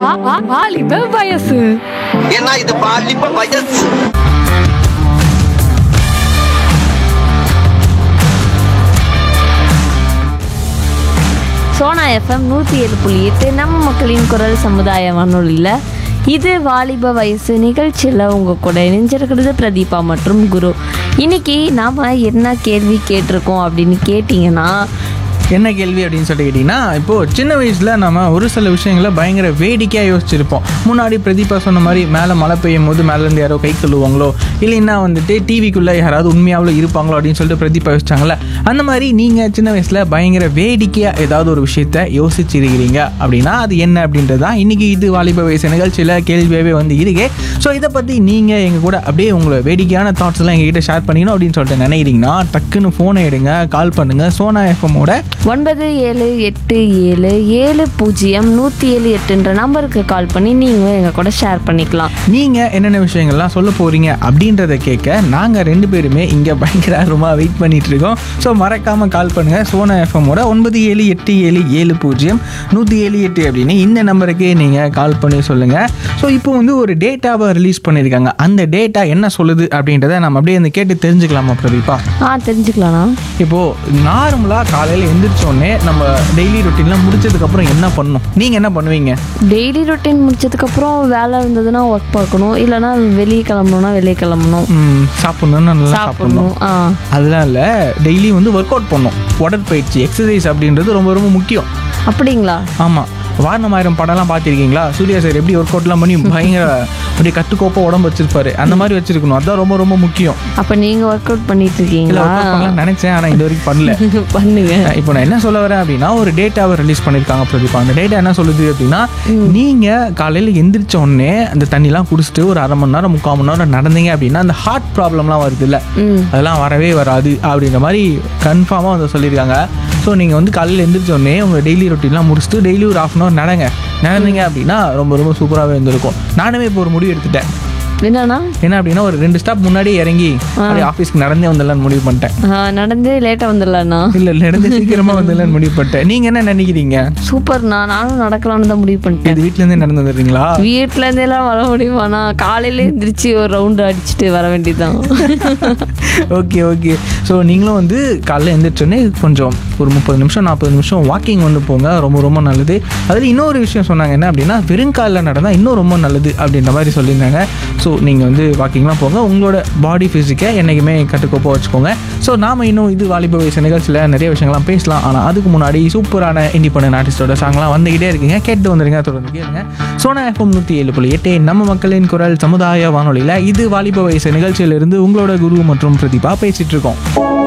வா- வா- வாலிப வயசு ஏன்னா இது பாலிப்ப வயசு சோனா எஃப்எம் நூற்றி ஏழு புள்ளி எட்டு நம்ம மக்களின் குரல் சமுதாய வானொலியில் இது வாலிப வயசு நிகழ்ச்சியில் உங்கள் கூட இணைஞ்சிருக்கிறது பிரதீபா மற்றும் குரு இன்னைக்கு நாம் என்ன கேள்வி கேட்டிருக்கோம் அப்படின்னு கேட்டிங்கன்னா என்ன கேள்வி அப்படின்னு சொல்லிட்டு கேட்டிங்கன்னா இப்போது சின்ன வயசில் நம்ம ஒரு சில விஷயங்களை பயங்கர வேடிக்கையாக யோசிச்சிருப்போம் முன்னாடி பிரதீபா சொன்ன மாதிரி மேலே மழை பெய்யும் போது மேலேருந்து யாரோ கை கழுவுவாங்களோ இல்லைன்னா வந்துட்டு டிவிக்குள்ளே யாராவது உண்மையாவில் இருப்பாங்களோ அப்படின்னு சொல்லிட்டு பிரதீபா யோசிச்சாங்கல்ல அந்த மாதிரி நீங்கள் சின்ன வயசில் பயங்கர வேடிக்கையாக ஏதாவது ஒரு விஷயத்த யோசிச்சிருக்கிறீங்க அப்படின்னா அது என்ன அப்படின்றது தான் இன்றைக்கி இது வாலிப வயசு நிகழ்ச்சியில் கேள்வியாகவே வந்து இருக்கு ஸோ இதை பற்றி நீங்கள் எங்கள் கூட அப்படியே உங்களை வேடிக்கையான தாட்ஸ் எல்லாம் எங்ககிட்ட ஷேர் பண்ணிக்கணும் அப்படின்னு சொல்லிட்டு நினைக்கிறீங்கன்னா டக்குன்னு ஃபோனை எடுங்க கால் பண்ணுங்கள் சோனா எஃப்எம்மோட ஒன்பது ஏழு எட்டு ஏழு ஏழு பூஜ்ஜியம் நூற்றி ஏழு எட்டுன்ற நம்பருக்கு கால் பண்ணி நீங்கள் எங்கள் கூட ஷேர் பண்ணிக்கலாம் நீங்கள் என்னென்ன விஷயங்கள்லாம் சொல்ல போகிறீங்க அப்படின்றத கேட்க நாங்கள் ரெண்டு பேருமே இங்கே பயங்கர ஆர்வமாக வெயிட் பண்ணிட்டு இருக்கோம் ஸோ மறக்காமல் கால் பண்ணுங்கள் சோனா எஃப்எம்மோட ஒன்பது ஏழு எட்டு ஏழு ஏழு பூஜ்ஜியம் நூற்றி ஏழு எட்டு அப்படின்னு இந்த நம்பருக்கு நீங்கள் கால் பண்ணி சொல்லுங்கள் ஸோ இப்போ வந்து ஒரு டேட்டாவை ரிலீஸ் பண்ணியிருக்காங்க அந்த டேட்டா என்ன சொல்லுது அப்படின்றத நம்ம அப்படியே அந்த கேட்டு தெரிஞ்சுக்கலாமா பிரதீபா ஆ தெரிஞ்சுக்கலாண்ணா இப்போது நார்மலாக காலையில் எந்திரிச்சோடனே நம்ம டெய்லி ரொட்டீன்லாம் முடிச்சதுக்கப்புறம் என்ன பண்ணணும் நீங்கள் என்ன பண்ணுவீங்க டெய்லி ரொட்டீன் முடிச்சதுக்கப்புறம் வேலை இருந்ததுன்னா ஒர்க் பார்க்கணும் இல்லைன்னா வெளியே கிளம்பணும்னா வெளியே கிளம்பணும் ம், சாப்பிடணும்னா நல்லா சாப்பிடணும் சாப்பிடணும் ஆ அதெல்லாம் இல்லை டெய்லி வந்து ஒர்க் அவுட் பண்ணும் உடற்பயிற்சி எக்ஸசைஸ் அப்படின்றது ரொம்ப ரொம்ப முக்கியம் அப்படிங்களா ஆமாம் வாரணமாயிரம் படம்லாம் பார்த்துருக்கீங்களா சூர்யா சார் எப்படி ஒர்க் அவுட்லாம் பண்ணி பயங்கர அப்படியே கட்டுக்கோப்பா உடம்பு வச்சிருப்பாரு அந்த மாதிரி வச்சிருக்கணும் அதான் ரொம்ப ரொம்ப முக்கியம் அப்ப நீங்க ஒர்க் அவுட் பண்ணிட்டு இல்லை இருக்கீங்களா ஒர்க் அவுட் பண்ணலாம் நினச்சேன் ஆனால் இது வரைக்கும் பண்ணல பண்ணுங்க இப்போ நான் என்ன சொல்ல வரேன் அப்படின்னா ஒரு டேட்டாவை ரிலீஸ் பண்ணியிருக்காங்க பிரதீபா அந்த டேட்டா என்ன சொல்லுது அப்படின்னா நீங்கள் காலையில் எந்திரிச்ச உடனே அந்த தண்ணிலாம் குடிச்சிட்டு ஒரு அரை மணி நேரம் முக்கால் மணி நேரம் நடந்தீங்க அப்படின்னா அந்த ஹார்ட் ப்ராப்ளம்லாம் வருது இல்லை ம் அதெல்லாம் வரவே வராது அப்படின்ற மாதிரி கன்ஃபார்மாக வந்து சொல்லியிருக்காங்க ஸோ நீங்கள் வந்து காலையில் எந்திரிச்ச உடனே உங்கள் டெய்லி ரொட்டீன்லாம் முடிச்சுட்டு டெய்லி ஒரு ஆஃப் அன் ஹவர் நடங்க நடந்தீங்க அப்படின்னா ரொம்ப ரொம்ப சூப்பராகவே இருந்திருக்கும் நானுமே இப்போ ஒரு முடிவு எடுத்துட்டேன் என்னன்னா என்ன அப்படின்னா ஒரு ரெண்டு ஸ்டாப் முன்னாடியே இறங்கி அப்படியே ஆஃபீஸ்க்கு நடந்தே வந்துடலான்னு முடிவு பண்ணிட்டேன் ஆ, நடந்து லேட்டா வந்துடலாண்ணா இல்லை நடந்து சீக்கிரமாக வந்துடலான்னு முடிவு பண்ணிட்டேன் நீங்கள் என்ன நினைக்கிறீங்க சூப்பர்ண்ணா நானும் நடக்கலாம்னு தான் முடிவு பண்ணிட்டேன் இது வீட்டிலேருந்தே நடந்து வந்துடுறீங்களா வீட்ல இருந்தே எல்லாம் வர முடியுமாண்ணா காலையில எந்திரிச்சு ஒரு ரவுண்டு அடிச்சுட்டு வர வேண்டியதுதான் ஓகே ஓகே ஸோ நீங்களும் வந்து காலைல எந்திரிச்சோடனே கொஞ்சம் ஒரு முப்பது நிமிஷம் நாற்பது நிமிஷம் வாக்கிங் வந்து போங்க ரொம்ப ரொம்ப நல்லது அதில் இன்னொரு விஷயம் சொன்னாங்க என்ன அப்படின்னா வெறுங்காலில் நடந்தால் இன்னும் ரொம்ப நல்லது அப்படின்ற மாதிரி சொல்லியிருந்தாங்க ஸோ நீங்கள் வந்து வாக்கிங்லாம் போங்க உங்களோட பாடி ஃபிசிக்கை என்றைக்குமே கட்டுக்கோப்பாக வச்சுக்கோங்க ஸோ நாம இன்னும் இது வாலிப வயசு நிகழ்ச்சியில் நிறைய விஷயங்கள்லாம் பேசலாம் ஆனால் அதுக்கு முன்னாடி சூப்பரான இண்டிபெண்டன்ட் ஆர்டிஸ்டோட சாங்லாம் வந்துக்கிட்டே இருக்கீங்க கேட்டு வந்துருங்க தொடர்ந்து கேளுங்க சோனா எஃப்எம் நூற்றி ஏழு புள்ளி எட்டு நம்ம மக்களின் குரல் சமுதாய வானொலியில் இது வாலிப வயசு நிகழ்ச்சியிலிருந்து உங்களோட குரு மற்றும் பிரதீபா பேசிட்டு இருக்கோம்